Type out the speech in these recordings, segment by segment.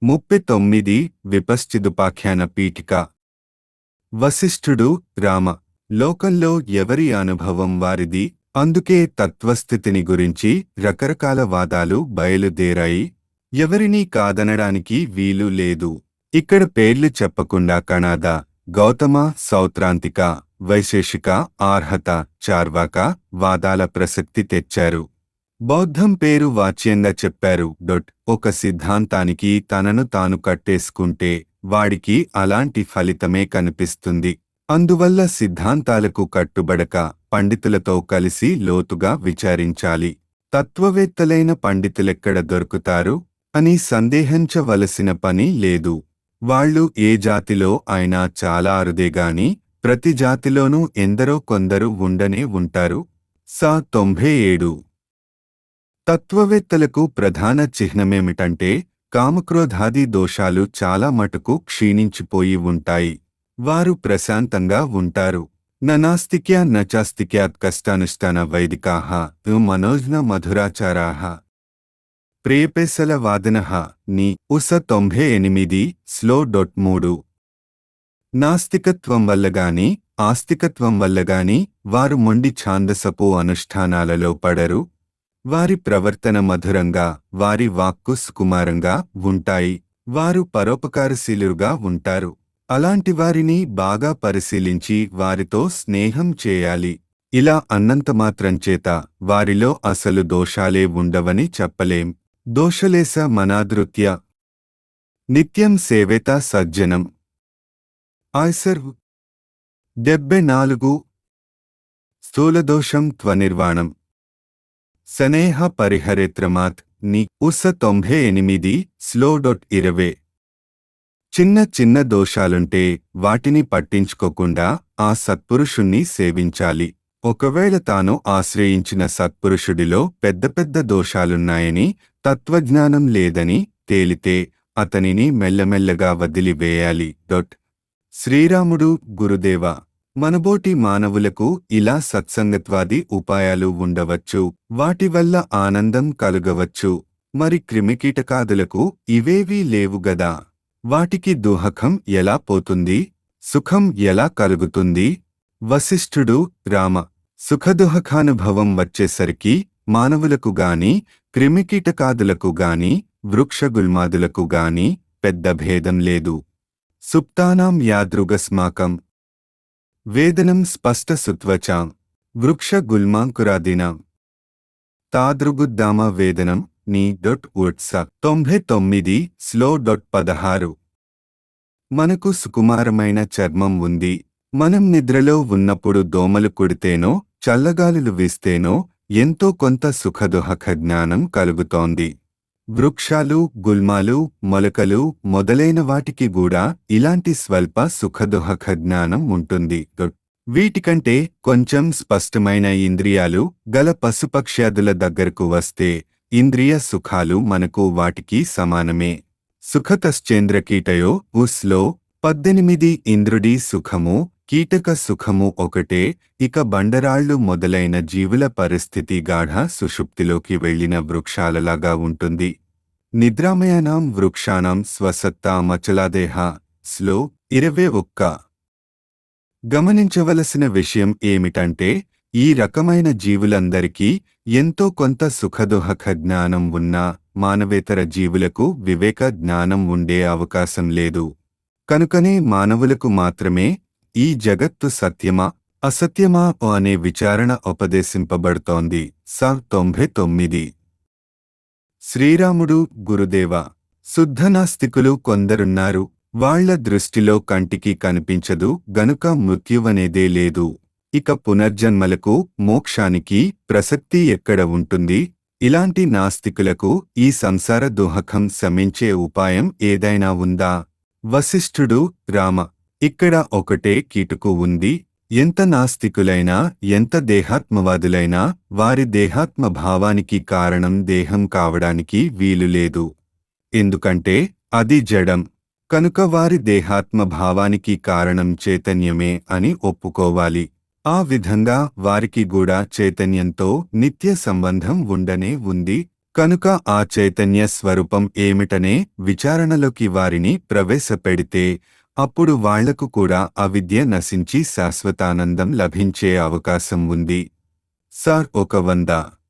ముప్పై తొమ్మిది విపశ్చిదుపాఖ్యాన పీఠిక వశిష్ఠుడు రామ లోకంలో ఎవరి అనుభవం వారిది అందుకే తత్వస్థితిని గురించి రకరకాల వాదాలు బయలుదేరాయి ఎవరినీ కాదనడానికి వీలు లేదు ఇక్కడ పేర్లు చెప్పకుండా కణాద గౌతమ సౌత్రాంతిక వైశేషిక ఆర్హత చార్వాక వాదాల ప్రసక్తి తెచ్చారు బౌద్ధం పేరు వాచ్యంగా చెప్పారు డొట్ ఒక సిద్ధాంతానికి తనను తాను కట్టేసుకుంటే వాడికి అలాంటి ఫలితమే కనిపిస్తుంది అందువల్ల సిద్ధాంతాలకు కట్టుబడక పండితులతో కలిసి లోతుగా విచారించాలి తత్వవేత్తలైన పండితులెక్కడ దొరుకుతారు అని సందేహించవలసిన పని లేదు వాళ్ళు ఏ జాతిలో అయినా చాలా అరుదేగాని ప్రతి జాతిలోనూ ఎందరో కొందరు ఉండనే ఉంటారు సా తొంభై ఏడు తత్వవేత్తలకు ప్రధాన చిహ్నమేమిటంటే కామక్రోధాది దోషాలు చాలా మటుకు క్షీణించిపోయి ఉంటాయి వారు ప్రశాంతంగా ఉంటారు ననాస్తిక్యా నచాస్తిక్యాత్ కష్టానుష్టాన వైదికాః మనోజ్న మధురాచారాః ప్రియపెసల వాదనః ని ఉస తొంభై ఎనిమిది స్లో డొట్ మూడు నాస్తికత్వం వల్లగాని ఆస్తికత్వం వల్లగాని వారు మొండి ఛాందసపు అనుష్ఠానాలలో పడరు వారి ప్రవర్తన మధురంగా వారి వాక్కు సుకుమారంగా ఉంటాయి వారు పరోపకారశీలుగా ఉంటారు అలాంటి వారిని బాగా పరిశీలించి వారితో స్నేహం చేయాలి ఇలా అన్నంత మాత్రం చేత వారిలో అసలు దోషాలే ఉండవని చెప్పలేం దోషలేస మనాదృత్య నిత్యం సేవేత సజ్జనం ఆయ్సర్ డెబ్బై నాలుగు స్థూలదోషం త్వనిర్వాణం సనేహ పరిహరేత్రమాత్ ని ఉస తొంభై ఎనిమిది స్లో డొట్ ఇరవై చిన్న చిన్న దోషాలుంటే వాటిని పట్టించుకోకుండా ఆ సత్పురుషుణ్ణి సేవించాలి ఒకవేళ తాను ఆశ్రయించిన సత్పురుషుడిలో పెద్ద పెద్ద దోషాలున్నాయని తత్వజ్ఞానం లేదని తేలితే అతనిని మెల్లమెల్లగా వదిలివేయాలి డొట్ శ్రీరాముడు గురుదేవ మనబోటి మానవులకు ఇలా సత్సంగత్వాది ఉపాయాలు ఉండవచ్చు వాటి వల్ల ఆనందం కలుగవచ్చు మరి క్రిమికీటకాదులకు ఇవేవీ లేవుగదా వాటికి దుహకం ఎలా పోతుంది సుఖం ఎలా కలుగుతుంది వశిష్ఠుడు రామ సుఖదుహకానుభవం వచ్చేసరికి మానవులకు గాని క్రిమికీటకాదులకు గాని వృక్షగుల్మాదులకు గాని పెద్ద భేదం లేదు సుప్తానాం యాదృగస్మాకం వేదనం స్పష్టసుత్వచాం వృక్షగుల్మాంకురాదినాం తాదృగుద్దామ వేదనం నీ డొట్ ఉట్స తొంభై తొమ్మిది స్లో డొట్ పదహారు మనకు సుకుమారమైన చర్మం ఉంది మనం నిద్రలో ఉన్నప్పుడు దోమలు కుడితేనో చల్లగాలులు వీస్తేనో ఎంతో కొంత సుఖదుహక జ్ఞానం కలుగుతోంది వృక్షాలు గుల్మాలు మొలకలు మొదలైన వాటికి కూడా ఇలాంటి స్వల్ప సుఖదుహక జ్ఞానం ఉంటుంది వీటికంటే కొంచెం స్పష్టమైన ఇంద్రియాలు గల పశుపక్ష్యాదుల దగ్గరకు వస్తే ఇంద్రియ సుఖాలు మనకు వాటికి సమానమే సుఖతశ్చేంద్రకీటయో ఉస్లో పద్దెనిమిది ఇంద్రుడి సుఖము కీటక సుఖము ఒకటే ఇక బండరాళ్లు మొదలైన జీవుల పరిస్థితి గాఢ సుషుప్తిలోకి వెళ్లిన వృక్షాలలాగా ఉంటుంది నిద్రామయానాం వృక్షాణం స్వసత్తా మచలాదేహ స్లో ఇరవై ఒక్క గమనించవలసిన విషయం ఏమిటంటే ఈ రకమైన జీవులందరికీ ఎంతో కొంత సుఖదుహక జ్ఞానం ఉన్నా మానవేతర జీవులకు వివేక జ్ఞానం ఉండే అవకాశం లేదు కనుకనే మానవులకు మాత్రమే ఈ జగత్తు సత్యమా అసత్యమా అనే విచారణ ఉపదేశింపబడుతోంది స తొంభై తొమ్మిది శ్రీరాముడు గురుదేవ శుద్ధనాస్తికులు కొందరున్నారు వాళ్ల దృష్టిలో కంటికి కనిపించదు గనుక మృత్యువనేదే లేదు ఇక పునర్జన్మలకు మోక్షానికి ప్రసక్తి ఎక్కడ ఉంటుంది ఇలాంటి నాస్తికులకు ఈ సంసార దుహకం శమించే ఉపాయం ఏదైనా ఉందా వశిష్ఠుడు రామ ఇక్కడ ఒకటే కీటుకు ఉంది ఎంత నాస్తికులైనా ఎంత దేహాత్మవాదులైనా వారి దేహాత్మ భావానికి కారణం దేహం కావడానికి వీలులేదు ఎందుకంటే అది జడం కనుక వారి దేహాత్మ భావానికి కారణం చైతన్యమే అని ఒప్పుకోవాలి ఆ విధంగా వారికి కూడా చైతన్యంతో నిత్య సంబంధం ఉండనే ఉంది కనుక ఆ చైతన్య స్వరూపం ఏమిటనే విచారణలోకి వారిని ప్రవేశపెడితే అప్పుడు వాళ్లకు కూడా అవిద్య నశించి శాశ్వతానందం లభించే అవకాశం ఉంది సార్ ఒక వంద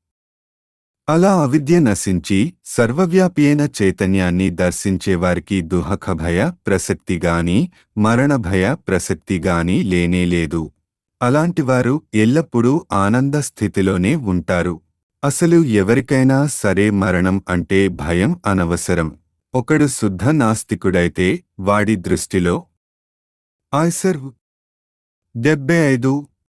అలా అవిద్య నశించి సర్వవ్యాపి అయిన చైతన్యాన్ని దర్శించేవారికి దుహక భయ ప్రసక్తిగాని మరణ భయ ప్రసక్తిగాని లేనేలేదు అలాంటివారు ఎల్లప్పుడూ ఆనంద స్థితిలోనే ఉంటారు అసలు ఎవరికైనా సరే మరణం అంటే భయం అనవసరం ఒకడు శుద్ధ నాస్తికుడైతే వాడి దృష్టిలో ఆయ్సర్ డెబ్బై ఐదు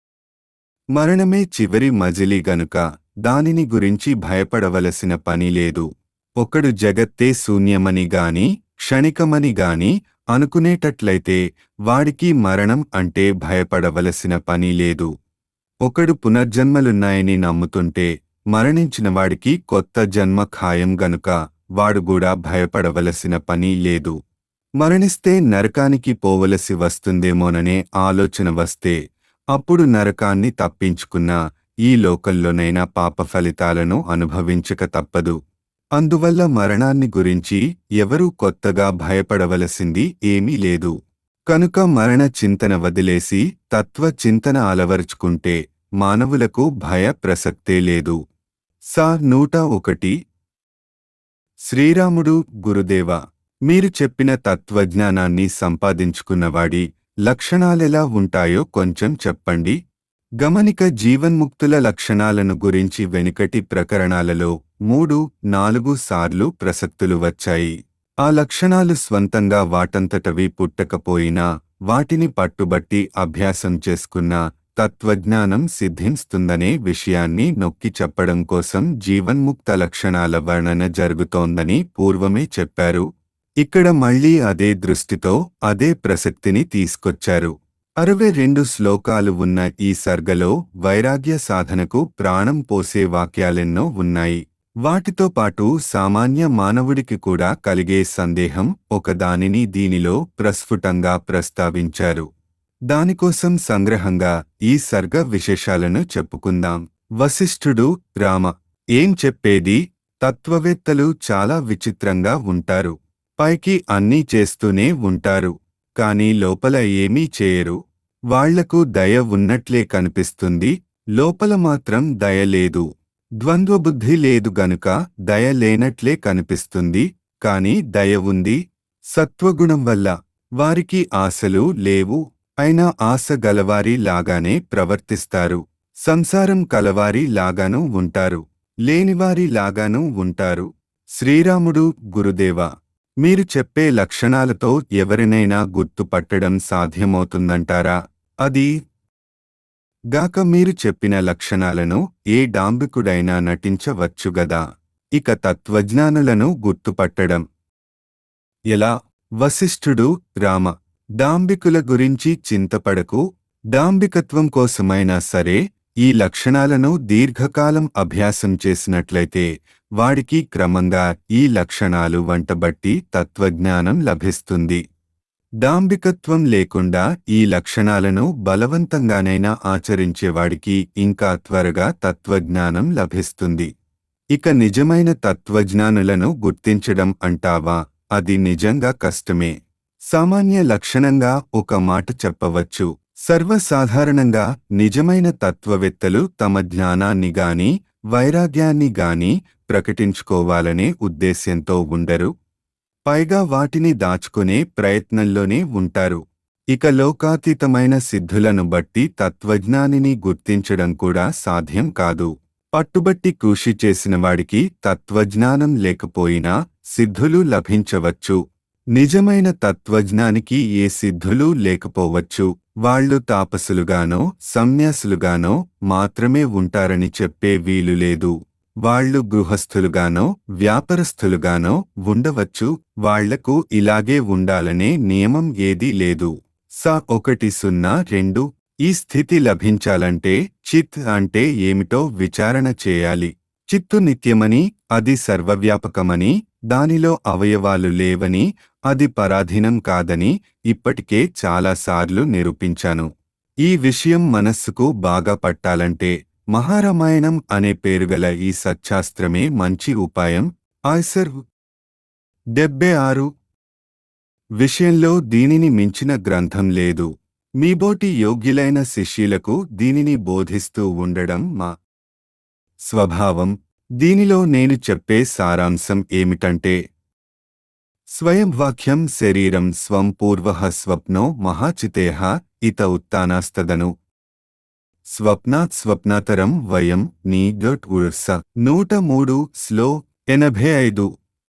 మరణమే చివరి మజిలీ గనుక దానిని గురించి భయపడవలసిన పని లేదు ఒకడు జగత్తే శూన్యమని గాని క్షణికమని గాని అనుకునేటట్లయితే వాడికి మరణం అంటే భయపడవలసిన పని లేదు ఒకడు పునర్జన్మలున్నాయని నమ్ముతుంటే మరణించిన వాడికి కొత్త జన్మ ఖాయం గనుక వాడు కూడా భయపడవలసిన పని లేదు మరణిస్తే నరకానికి పోవలసి వస్తుందేమోననే ఆలోచన వస్తే అప్పుడు నరకాన్ని తప్పించుకున్నా ఈ లోకంలోనైనా పాప ఫలితాలను అనుభవించక తప్పదు అందువల్ల మరణాన్ని గురించి ఎవరూ కొత్తగా భయపడవలసింది ఏమీ లేదు కనుక మరణ చింతన వదిలేసి తత్వ చింతన అలవరుచుకుంటే మానవులకు భయ ప్రసక్తే లేదు సా నూట ఒకటి శ్రీరాముడు గురుదేవ మీరు చెప్పిన తత్వజ్ఞానాన్ని సంపాదించుకున్నవాడి లక్షణాలెలా ఉంటాయో కొంచెం చెప్పండి గమనిక జీవన్ముక్తుల లక్షణాలను గురించి వెనుకటి ప్రకరణాలలో మూడు నాలుగు సార్లు ప్రసక్తులు వచ్చాయి ఆ లక్షణాలు స్వంతంగా వాటంతటవి పుట్టకపోయినా వాటిని పట్టుబట్టి అభ్యాసం చేసుకున్న తత్వజ్ఞానం సిద్ధిస్తుందనే విషయాన్ని నొక్కి చెప్పడం కోసం జీవన్ముక్త లక్షణాల వర్ణన జరుగుతోందని పూర్వమే చెప్పారు ఇక్కడ మళ్ళీ అదే దృష్టితో అదే ప్రసక్తిని తీసుకొచ్చారు అరవై రెండు శ్లోకాలు ఉన్న ఈ సర్గలో వైరాగ్య సాధనకు ప్రాణం పోసే వాక్యాలెన్నో ఉన్నాయి వాటితో పాటు సామాన్య మానవుడికి కూడా కలిగే సందేహం ఒకదానిని దీనిలో ప్రస్ఫుటంగా ప్రస్తావించారు దానికోసం సంగ్రహంగా ఈ సర్గ విశేషాలను చెప్పుకుందాం వశిష్ఠుడు రామ ఏం చెప్పేది తత్వవేత్తలు చాలా విచిత్రంగా ఉంటారు పైకి అన్నీ చేస్తూనే ఉంటారు కాని లోపల ఏమీ చేయరు వాళ్లకు దయ ఉన్నట్లే కనిపిస్తుంది లోపల మాత్రం దయ లేదు ద్వంద్వబుద్ధి లేదు గనుక దయ లేనట్లే కనిపిస్తుంది కాని దయ ఉంది సత్వగుణం వల్ల వారికి ఆశలు లేవు అయినా ఆశ గలవారి లాగానే ప్రవర్తిస్తారు సంసారం కలవారి లాగానూ ఉంటారు లేనివారి లాగానూ ఉంటారు శ్రీరాముడు గురుదేవా మీరు చెప్పే లక్షణాలతో ఎవరినైనా గుర్తుపట్టడం సాధ్యమవుతుందంటారా అది గాక మీరు చెప్పిన లక్షణాలను ఏ డాంబికుడైనా నటించవచ్చుగదా ఇక తత్వజ్ఞానులను గుర్తుపట్టడం ఎలా వశిష్ఠుడు రామ డాంబికుల గురించి చింతపడకు డాంబికత్వం కోసమైనా సరే ఈ లక్షణాలను దీర్ఘకాలం అభ్యాసం చేసినట్లయితే వాడికి క్రమంగా ఈ లక్షణాలు వంటబట్టి తత్వజ్ఞానం లభిస్తుంది డాంబికత్వం లేకుండా ఈ లక్షణాలను బలవంతంగానైనా ఆచరించేవాడికి ఇంకా త్వరగా తత్వజ్ఞానం లభిస్తుంది ఇక నిజమైన తత్వజ్ఞానులను గుర్తించడం అంటావా అది నిజంగా కష్టమే సామాన్య లక్షణంగా ఒక మాట చెప్పవచ్చు సర్వసాధారణంగా నిజమైన తత్వవేత్తలు తమ జ్ఞానాన్ని గాని వైరాగ్యాన్ని గాని ప్రకటించుకోవాలనే ఉద్దేశ్యంతో ఉండరు పైగా వాటిని దాచుకునే ప్రయత్నంలోనే ఉంటారు ఇక లోకాతీతమైన సిద్ధులను బట్టి తత్వజ్ఞానిని గుర్తించడం కూడా సాధ్యం కాదు పట్టుబట్టి కృషి చేసిన వాడికి తత్వజ్ఞానం లేకపోయినా సిద్ధులు లభించవచ్చు నిజమైన తత్వజ్ఞానికి ఏ సిద్ధులు లేకపోవచ్చు వాళ్ళు తాపసులుగానో సన్యాసులుగానో మాత్రమే ఉంటారని చెప్పే వీలు లేదు వాళ్ళు గృహస్థులుగానో వ్యాపారస్థులుగానో ఉండవచ్చు వాళ్లకు ఇలాగే ఉండాలనే నియమం ఏదీ లేదు స ఒకటి సున్నా రెండు ఈ స్థితి లభించాలంటే చిత్ అంటే ఏమిటో విచారణ చేయాలి చిత్తు నిత్యమని అది సర్వవ్యాపకమని దానిలో అవయవాలు లేవని అది పరాధీనం కాదని ఇప్పటికే చాలాసార్లు నిరూపించాను ఈ విషయం మనస్సుకు బాగా పట్టాలంటే మహారామాయణం అనే పేరుగల ఈ సచ్చాస్త్రమే మంచి ఉపాయం ఆయ్సర్ డెబ్బై ఆరు విషయంలో దీనిని మించిన గ్రంథం లేదు మీబోటి యోగ్యులైన శిష్యులకు దీనిని బోధిస్తూ ఉండడం మా స్వభావం దీనిలో నేను చెప్పే సారాంశం ఏమిటంటే స్వయం వాక్యం శరీరం స్వం పూర్వ స్వప్నో మహాచితేహ ఇత ఉత్తానాస్తదను స్వప్నాత్ స్వప్నాతరం వయం నీ డట్ ఉర్స నూట మూడు స్లో ఎనభై ఐదు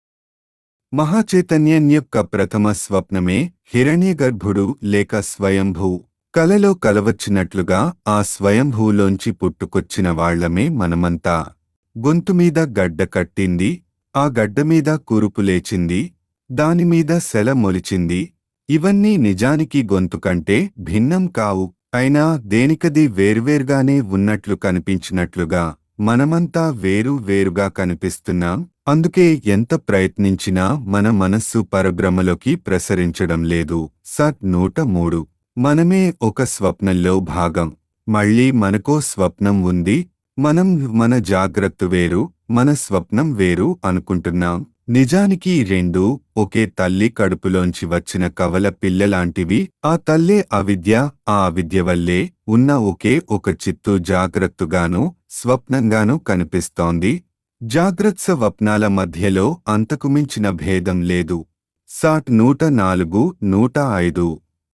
మహాచైతన్యం యొక్క ప్రథమ స్వప్నమే హిరణ్యగర్భుడు లేక స్వయంభూ కలలో కలవచ్చినట్లుగా ఆ స్వయంభూలోంచి పుట్టుకొచ్చిన వాళ్లమే మనమంతా గొంతుమీద గడ్డ కట్టింది ఆ గడ్డమీద కురుపు లేచింది దానిమీద సెల మొలిచింది ఇవన్నీ నిజానికి గొంతు కంటే భిన్నం కావు అయినా దేనికది వేర్వేర్గానే ఉన్నట్లు కనిపించినట్లుగా మనమంతా వేరు వేరుగా కనిపిస్తున్నాం అందుకే ఎంత ప్రయత్నించినా మన మనస్సు పరబ్రహ్మలోకి ప్రసరించడం లేదు సట్ నూట మూడు మనమే ఒక స్వప్నంలో భాగం మళ్ళీ మనకో స్వప్నం ఉంది మనం మన జాగ్రత్త వేరు మన స్వప్నం వేరు అనుకుంటున్నాం నిజానికి ఈ రెండు ఒకే తల్లి కడుపులోంచి వచ్చిన కవల పిల్లలాంటివి ఆ తల్లే అవిద్య ఆ అవిద్య వల్లే ఉన్న ఒకే ఒక చిత్తు జాగ్రత్తగాను స్వప్నంగాను కనిపిస్తోంది జాగ్రత్త స్వప్నాల మధ్యలో అంతకుమించిన భేదం లేదు సాట్ నూట నాలుగు నూట ఐదు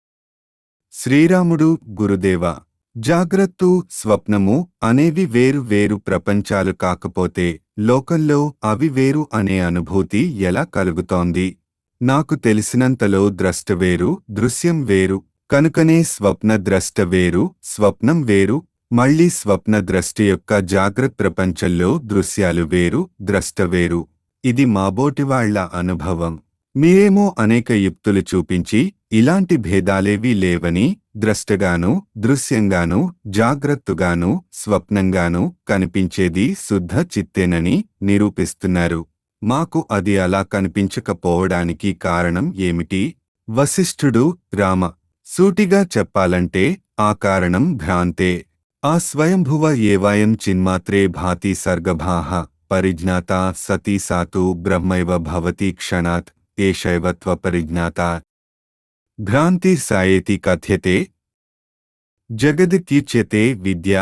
శ్రీరాముడు గురుదేవ జాగ్రత్తు స్వప్నము అనేవి వేరు వేరు ప్రపంచాలు కాకపోతే లోకంలో అవి వేరు అనే అనుభూతి ఎలా కలుగుతోంది నాకు తెలిసినంతలో ద్రష్ట వేరు దృశ్యం వేరు కనుకనే స్వప్న ద్రష్ట వేరు స్వప్నం వేరు మళ్ళీ స్వప్న ద్రష్టి యొక్క జాగ్రత్త ప్రపంచంలో దృశ్యాలు వేరు ద్రష్ట వేరు ఇది మాబోటివాళ్ల అనుభవం మీరేమో అనేక యుక్తులు చూపించి ఇలాంటి భేదాలేవీ లేవని ద్రష్టగాను దృశ్యంగాను జాగ్రత్తగాను స్వప్నంగాను కనిపించేది శుద్ధ చిత్తేనని నిరూపిస్తున్నారు మాకు అది అలా కనిపించకపోవడానికి కారణం ఏమిటి వశిష్ఠుడు రామ సూటిగా చెప్పాలంటే ఆ కారణం భ్రాంతే ఆ స్వయంభువ ఏవాయం చిన్మాత్రే భాతి సర్గభాః పరిజ్ఞాత సతీ సాతు బ్రహ్మైవ భవతి క్షణాత్ ఏషైవత్వ పరిజ్ఞాత భ్రాంతి సాయేతి కథ్యతే జగదిత్యుచ్యతే విద్యా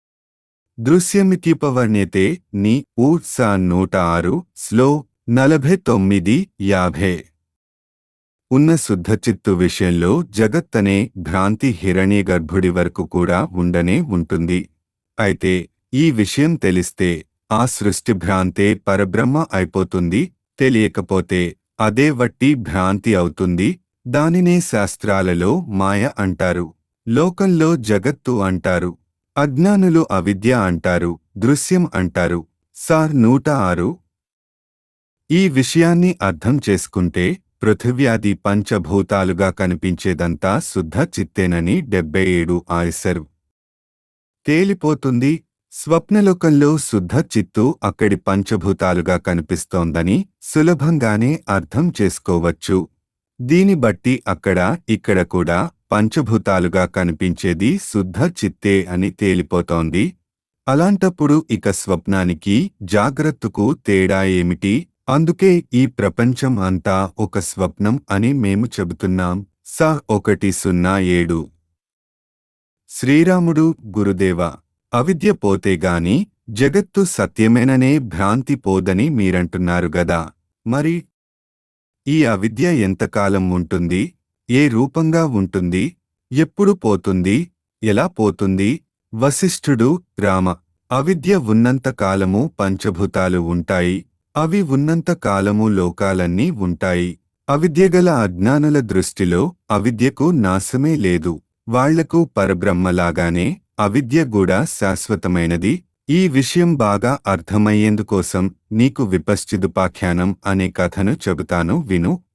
దృశ్యమిత్యుపవర్ణ్యతే ని ఊ సా నూట ఆరు స్లో నలభై తొమ్మిది యాభై ఉన్న శుద్ధచిత్తు విషయంలో జగత్తనే భ్రాంతి హిరణ్య గర్భుడి వరకు కూడా ఉండనే ఉంటుంది అయితే ఈ విషయం తెలిస్తే ఆ సృష్టి భ్రాంతే పరబ్రహ్మ అయిపోతుంది తెలియకపోతే అదే వట్టి భ్రాంతి అవుతుంది దానినే శాస్త్రాలలో మాయ అంటారు లోకంలో జగత్తు అంటారు అజ్ఞానులు అవిద్య అంటారు దృశ్యం అంటారు సార్ నూట ఆరు ఈ విషయాన్ని అర్థం చేసుకుంటే పృథివ్యాది పంచభూతాలుగా కనిపించేదంతా శుద్ధ చిత్తేనని డెబ్బై ఏడు ఆయిసరు తేలిపోతుంది స్వప్నలోకంలో శుద్ధ చిత్తు అక్కడి పంచభూతాలుగా కనిపిస్తోందని సులభంగానే అర్థం చేసుకోవచ్చు దీని బట్టి అక్కడ ఇక్కడ కూడా పంచభూతాలుగా కనిపించేది శుద్ధ చిత్తే అని తేలిపోతోంది అలాంటప్పుడు ఇక స్వప్నానికి జాగ్రత్తకు తేడా ఏమిటి అందుకే ఈ ప్రపంచం అంతా ఒక స్వప్నం అని మేము చెబుతున్నాం స ఒకటి సున్నా ఏడు శ్రీరాముడు గురుదేవ అవిద్య పోతే గాని జగత్తు సత్యమేననే భ్రాంతి పోదని మీరంటున్నారు గదా మరి ఈ అవిద్య ఎంతకాలం ఉంటుంది ఏ రూపంగా ఉంటుంది ఎప్పుడు పోతుంది ఎలా పోతుంది వశిష్ఠుడు రామ అవిద్య ఉన్నంత కాలము పంచభూతాలు ఉంటాయి అవి ఉన్నంత కాలము లోకాలన్నీ ఉంటాయి అవిద్యగల అజ్ఞానుల దృష్టిలో అవిద్యకు నాశమే లేదు వాళ్లకు పరబ్రహ్మలాగానే అవిద్య కూడా శాశ్వతమైనది ఈ విషయం బాగా అర్థమయ్యేందుకోసం నీకు విపశ్చిదుపాఖ్యానం అనే కథను చెబుతాను విను